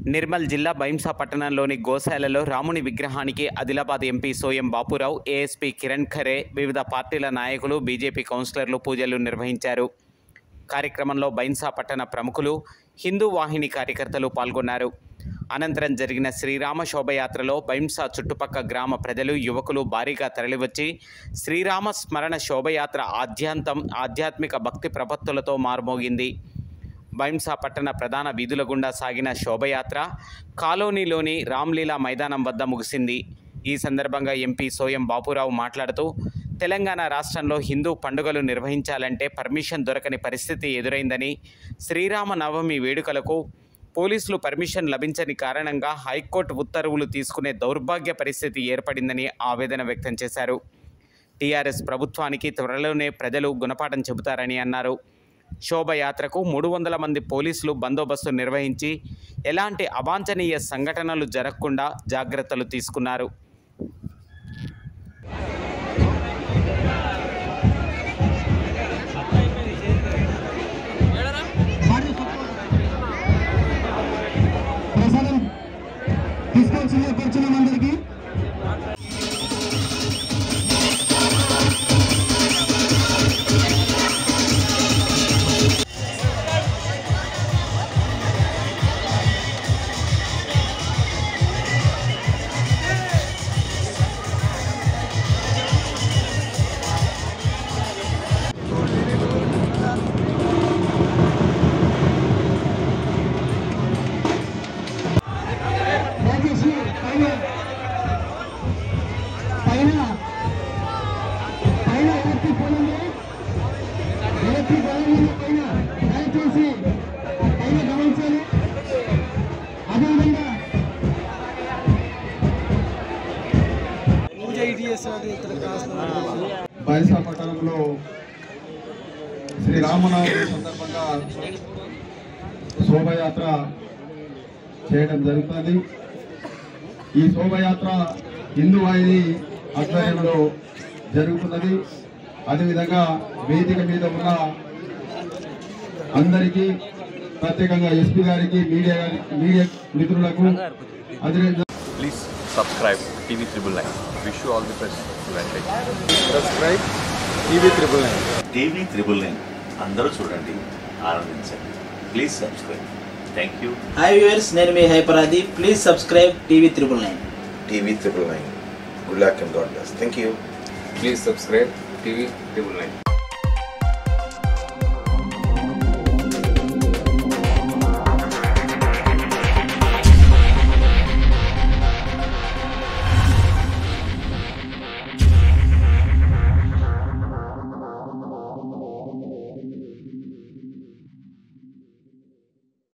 నిర్మల్ జిల్లా బైంసా పట్టణంలోని గోశాలలో రాముని విగ్రహానికి ఆదిలాబాద్ ఎంపీ సోయం బాపురావు ఏఎస్పీ కిరణ్ ఖరే వివిధ పార్టీల నాయకులు బీజేపీ కౌన్సిలర్లు పూజలు నిర్వహించారు కార్యక్రమంలో బైంసా పట్టణ ప్రముఖులు హిందూ వాహిని కార్యకర్తలు పాల్గొన్నారు అనంతరం జరిగిన శ్రీరామ శోభయాత్రలో బైంసా చుట్టుపక్క గ్రామ ప్రజలు యువకులు భారీగా తరలివచ్చి శ్రీరామ స్మరణ శోభయాత్ర ఆద్యాంతం ఆధ్యాత్మిక భక్తి ప్రపత్తులతో మారుమోగింది బైంసా పట్టణ ప్రధాన వీధుల గుండా సాగిన శోభయాత్ర కాలనీలోని రామ్లీలా మైదానం వద్ద ముగిసింది ఈ సందర్భంగా ఎంపీ సోయం బాపురావు మాట్లాడుతూ తెలంగాణ రాష్ట్రంలో హిందూ పండుగలు నిర్వహించాలంటే పర్మిషన్ దొరకని పరిస్థితి ఎదురైందని శ్రీరామ నవమి వేడుకలకు పోలీసులు పర్మిషన్ లభించని కారణంగా హైకోర్టు ఉత్తర్వులు తీసుకునే దౌర్భాగ్య పరిస్థితి ఏర్పడిందని ఆవేదన వ్యక్తం చేశారు టీఆర్ఎస్ ప్రభుత్వానికి త్వరలోనే ప్రజలు గుణపాఠం చెబుతారని అన్నారు శోభయాత్రకు మూడు వందల మంది పోలీసులు బందోబస్తు నిర్వహించి ఎలాంటి అవాంఛనీయ సంఘటనలు జరగకుండా జాగ్రత్తలు తీసుకున్నారు ప్రసాదం తీసుకొచ్చిన కూర్చున్నాం అందరికి దయచేసి పైన పైన పైన ఎలక్ట్రిక్ పోలండి ఎలక్ట్రిక్ పోలండి పైన దయచేసి పైన గమనించాలి అదేవిధంగా బైసా పట్టణంలో శ్రీరామనవమి సందర్భంగా శోభయాత్ర చేయడం జరుగుతుంది ఈ శోభయాత్ర హిందూ వాహిని ఆధ్వర్యంలో జరుగుతున్నది అదేవిధంగా వేదిక మీద ఉన్న అందరికీ ప్రత్యేకంగా ఎస్పీ గారికి మీడియా గారి మీడియా మిత్రులకు అదేవిధంగా Please subscribe TV Triple Nine. Wish you all the best. Advantage. Subscribe TV triple nine TV triple nine అందరూ చూడండి ఆనందించండి please subscribe thank you hi viewers నేను మీ హైపరాది please subscribe TV triple nine TV triple nine. Good luck and God bless. Thank you. Please subscribe TV Triple Nine.